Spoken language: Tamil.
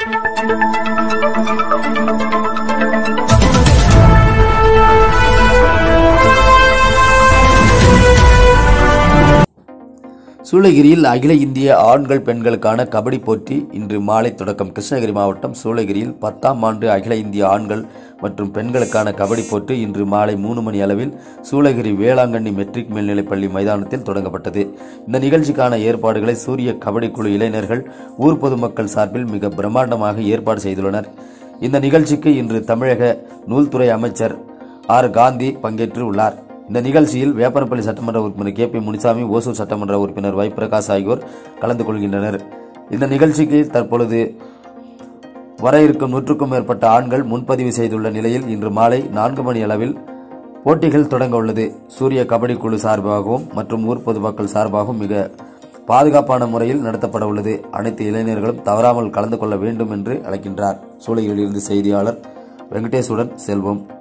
சூளகிரியில் அகில இந்திய ஆண்கள் பெண்களுக்கான கபடி போட்டி இன்று மாலை தொடக்கம் கிருஷ்ணகிரி மாவட்டம் சூளகிரியில் பத்தாம் ஆண்டு அகில இந்திய ஆண்கள் மற்றும் பெண்களுக்கான கபடி போட்டி இன்று மாலை மூணு மணி அளவில் சூளகிரி வேளாங்கண்ணி மெட்ரிக் மேல்நிலைப்பள்ளி மைதானத்தில் தொடங்கப்பட்டது இந்த நிகழ்ச்சிக்கான ஏற்பாடுகளை சூரிய கபடி குழு இளைஞர்கள் ஊர் பொதுமக்கள் சார்பில் மிக பிரம்மாண்டமாக ஏற்பாடு செய்துள்ளனர் இந்த நிகழ்ச்சிக்கு இன்று தமிழக நூல்துறை அமைச்சர் ஆர் காந்தி பங்கேற்று உள்ளார் இந்த நிகழ்ச்சியில் வேப்பனப்பள்ளி சட்டமன்ற உறுப்பினர் கே பி முனிசாமி ஓசூர் சட்டமன்ற உறுப்பினர் வை பிரகாஷ் ஆகியோர் கலந்து கொள்கின்றனர் இந்த நிகழ்ச்சிக்கு தற்பொழுது வர இருக்கும் நூற்றுக்கும் மேற்பட்ட ஆண்கள் முன்பதிவு செய்துள்ள நிலையில் இன்று மாலை நான்கு மணி அளவில் போட்டிகள் தொடங்க உள்ளது சூரிய கபடி குழு சார்பாகவும் மற்றும் ஊர் பொதுமக்கள் சார்பாகவும் மிக பாதுகாப்பான முறையில் நடத்தப்பட உள்ளது அனைத்து இளைஞர்களும் தவறாமல் கலந்து கொள்ள வேண்டும் என்று அழைக்கின்றார் சூளையிலிருந்து செய்தியாளர் வெங்கடேஷுடன் செல்வம்